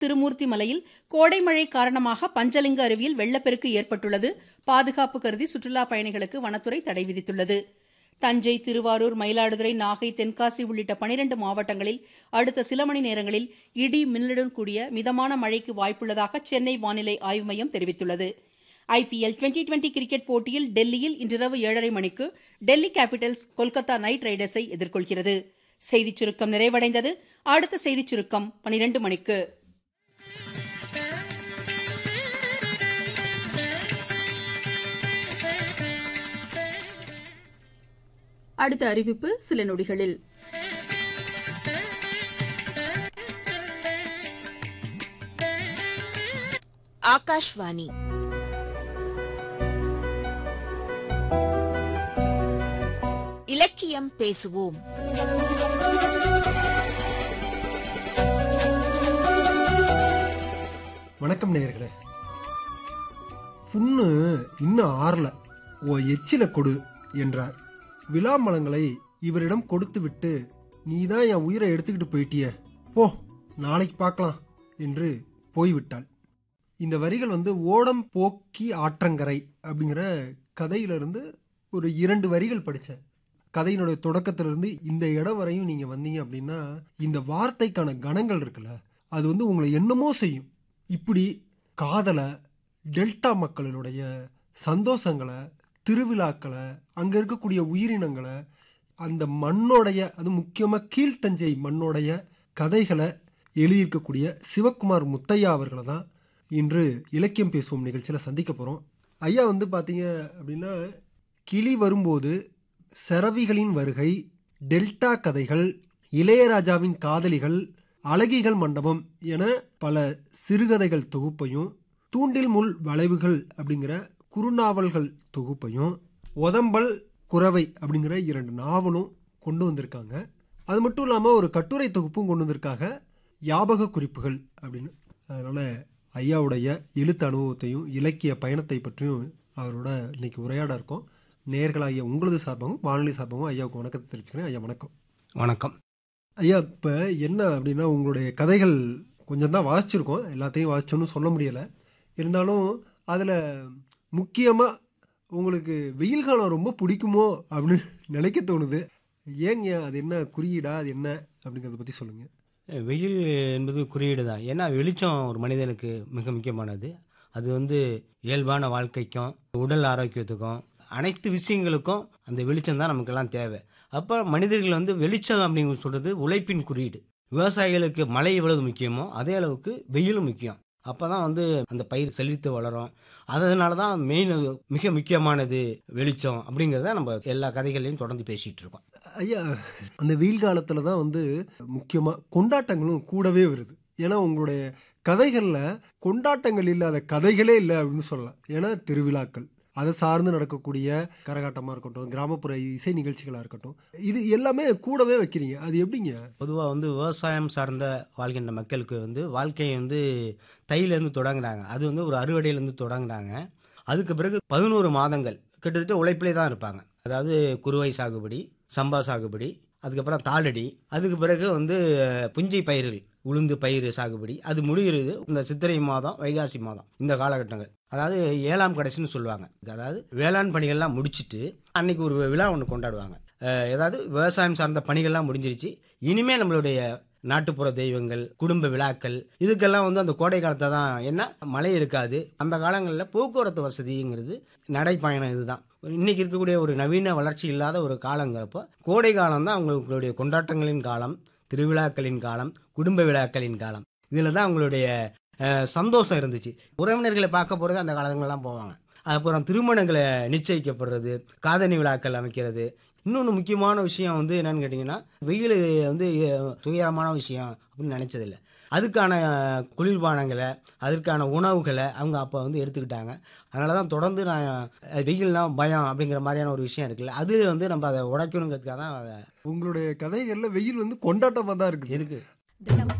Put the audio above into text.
திருமூர்த்தி மலையில் கோடை மழை காரணமாக பஞ்சலிங்க அருவியில் வெள்ளப்பெருக்கு ஏற்பட்டுள்ளது பாதுகாப்பு கருதி சுற்றுலா பயணிகளுக்கு வனத்துறை தடை விதித்துள்ளது தஞ்சை திருவாரூர் மயிலாடுதுறை நாகை தென்காசி உள்ளிட்ட பனிரண்டு மாவட்டங்களில் அடுத்த சில மணி நேரங்களில் இடி மின்னலுடன் கூடிய மிதமான மழைக்கு வாய்ப்புள்ளதாக சென்னை வானிலை ஆய்வு மையம் தெரிவித்துள்ளது ஐபிஎல் டுவெண்டி டுவெண்டி கிரிக்கெட் போட்டியில் டெல்லியில் இன்றிரவு ஏழரை மணிக்கு டெல்லி கேபிட்டல்ஸ் கொல்கத்தா நைட் ரைடர்ஸை எதிர்கொள்கிறது செய்திச் சுருக்கம் நிறைவடைந்தது அடுத்த செய்திச் சுருக்கம் பனிரெண்டு மணிக்கு அடுத்த அறிவிப்பு சில நொடிகளில் ஆகாஷ்வாணி இலக்கியம் பேசுவோம் வணக்கம் நேயர்களே புண்ணு இன்னும் ஆறல ஓ எச்சில கொடு என்றார் விழாமலங்களை இவரிடம் கொடுத்துவிட்டு நீதான் என் உயிரை எடுத்துக்கிட்டு போயிட்டிய போ நாளைக்கு பார்க்கலாம் என்று போய்விட்டாள் இந்த வரிகள் வந்து ஓடம் போக்கி ஆற்றங்கரை அப்படிங்கிற கதையிலிருந்து ஒரு இரண்டு வரிகள் படித்தேன் கதையினுடைய தொடக்கத்திலிருந்து இந்த இடம் வரையும் நீங்க வந்தீங்க அப்படின்னா இந்த வார்த்தைக்கான கணங்கள் இருக்குல்ல அது வந்து உங்களை என்னமோ செய்யும் இப்படி காதலை டெல்டா மக்களினுடைய சந்தோஷங்களை திருவிழாக்களை அங்க இருக்கக்கூடிய உயிரினங்களை அந்த மண்ணோடைய அது முக்கியமாக கீழ்த்தஞ்சை மண்ணோடைய கதைகளை எழுதியிருக்கக்கூடிய சிவக்குமார் முத்தையா அவர்களை தான் இன்று இலக்கியம் பேசுவோம் நிகழ்ச்சியில் சந்திக்க போகிறோம் ஐயா வந்து பார்த்தீங்க அப்படின்னா கிளி வரும்போது செரவிகளின் வருகை டெல்டா கதைகள் இளையராஜாவின் காதலிகள் அழகிகள் மண்டபம் என பல சிறுகதைகள் தொகுப்பையும் தூண்டில் முள் வளைவுகள் அப்படிங்கிற குறுநாவல்கள் தொகுப்பையும் ஒதம்பல் குறவை அப்படிங்கிற இரண்டு நாவலும் கொண்டு வந்திருக்காங்க அது மட்டும் இல்லாமல் ஒரு கட்டுரை தொகுப்பும் கொண்டு வந்திருக்காங்க ஞாபக குறிப்புகள் அப்படின்னு அதனால் ஐயாவுடைய எழுத்து அனுபவத்தையும் இலக்கிய பயணத்தை பற்றியும் அவரோட இன்னைக்கு உரையாட இருக்கோம் நேர்களாகிய உங்களது சார்பாகவும் வானொலி சார்பாகவும் ஐயாவுக்கு வணக்கத்தை தெரிவிச்சுக்கிறேன் ஐயா வணக்கம் வணக்கம் ஐயா இப்போ என்ன அப்படின்னா உங்களுடைய கதைகள் கொஞ்சம் தான் வாசிச்சிருக்கோம் எல்லாத்தையும் வாசிச்சோன்னு சொல்ல முடியலை இருந்தாலும் அதில் முக்கியமாக உங்களுக்கு வெயில் காலம் ரொம்ப பிடிக்குமோ அப்படின்னு நினைக்க தோணுது ஏங்க அது என்ன குறியீடா அது என்ன அப்படிங்கிறத பற்றி சொல்லுங்கள் வெயில் என்பது குறியீடு தான் ஏன்னா வெளிச்சம் ஒரு மனிதனுக்கு மிக முக்கியமானது அது வந்து இயல்பான வாழ்க்கைக்கும் உடல் ஆரோக்கியத்துக்கும் அனைத்து விஷயங்களுக்கும் அந்த வெளிச்சம் தான் நமக்கெல்லாம் தேவை அப்போ மனிதர்கள் வந்து வெளிச்சம் அப்படிங்கிறது சொல்கிறது உழைப்பின் குறியீடு விவசாயிகளுக்கு மழை எவ்வளவு முக்கியமோ அதே அளவுக்கு வெயிலும் முக்கியம் அப்போ தான் வந்து அந்த பயிர் செழித்து வளரும் அதனால தான் மெயின் மிக முக்கியமானது வெளிச்சம் அப்படிங்கிறத நம்ம எல்லா கதைகளையும் தொடர்ந்து பேசிகிட்டு இருக்கோம் ஐயா அந்த வெயில் காலத்தில் தான் வந்து முக்கியமாக கொண்டாட்டங்களும் கூடவே வருது ஏன்னா உங்களுடைய கதைகளில் கொண்டாட்டங்கள் இல்லாத கதைகளே இல்லை அப்படின்னு சொல்லலாம் ஏன்னா திருவிழாக்கள் அதை சார்ந்து நடக்கக்கூடிய கரகாட்டமாக இருக்கட்டும் கிராமப்புற இசை நிகழ்ச்சிகளாக இருக்கட்டும் இது எல்லாமே கூடவே வைக்கிறீங்க அது எப்படிங்க பொதுவாக வந்து விவசாயம் சார்ந்த வாழ்கின்ற மக்களுக்கு வந்து வாழ்க்கையை வந்து தையிலேருந்து தொடங்குறாங்க அது வந்து ஒரு அறுவடையிலேருந்து தொடங்குறாங்க அதுக்கு பிறகு பதினோரு மாதங்கள் கிட்டத்தட்ட உழைப்பிலே தான் இருப்பாங்க அதாவது குறுவை சாகுபடி சம்பா சாகுபடி அதுக்கப்புறம் தாளடி அதுக்கு பிறகு வந்து புஞ்சை பயிர்கள் உளுந்து பயிர் சாகுபடி அது முடிகிறது இந்த சித்திரை மாதம் வைகாசி மாதம் இந்த காலகட்டங்கள் அதாவது ஏழாம் கடைசின்னு சொல்லுவாங்க அதாவது வேளாண் பணிகள்லாம் முடிச்சுட்டு அன்னைக்கு ஒரு விழா ஒன்று கொண்டாடுவாங்க அஹ் ஏதாவது விவசாயம் சார்ந்த பணிகள்லாம் முடிஞ்சிருச்சு இனிமே நம்மளுடைய நாட்டுப்புற தெய்வங்கள் குடும்ப விழாக்கள் இதுக்கெல்லாம் வந்து அந்த கோடை காலத்தை தான் என்ன மழை இருக்காது அந்த காலங்களில் போக்குவரத்து வசதிங்கிறது நடைப்பயணம் இதுதான் இன்னைக்கு இருக்கக்கூடிய ஒரு நவீன வளர்ச்சி இல்லாத ஒரு காலங்கிறப்போ கோடை காலம் தான் அவங்களுடைய கொண்டாட்டங்களின் காலம் திருவிழாக்களின் காலம் குடும்ப விழாக்களின் காலம் இதில் தான் அவங்களுடைய அஹ், சந்தோஷம் இருந்துச்சு உறவினர்களை பார்க்க போகிறது அந்த காலங்கள்லாம் போவாங்க அப்புறம் திருமணங்களை நிச்சயிக்கப்படுறது காதணி விழாக்கள் அமைக்கிறது இன்னொன்று முக்கியமான விஷயம் வந்து என்னன்னு கேட்டிங்கன்னா வெயில் வந்து அஹ், துயரமான விஷயம் அப்படின்னு நினச்சதில்ல அதுக்கான அஹ், குளிர்பானங்களை அதற்கான உணவுகளை அவங்க அப்போ வந்து எடுத்துக்கிட்டாங்க அதனால தான் தொடர்ந்து நான் அஹ், வெயில்னா பயம் அப்படிங்கிற மாதிரியான ஒரு விஷயம் இருக்குல்ல அது வந்து நம்ம அதை உடைக்கணுங்கிறதுக்காக தான் அதை உங்களுடைய கதைகளில் வெயில் வந்து கொண்டாட்டமாக தான் இருக்குது இருக்குது தினம்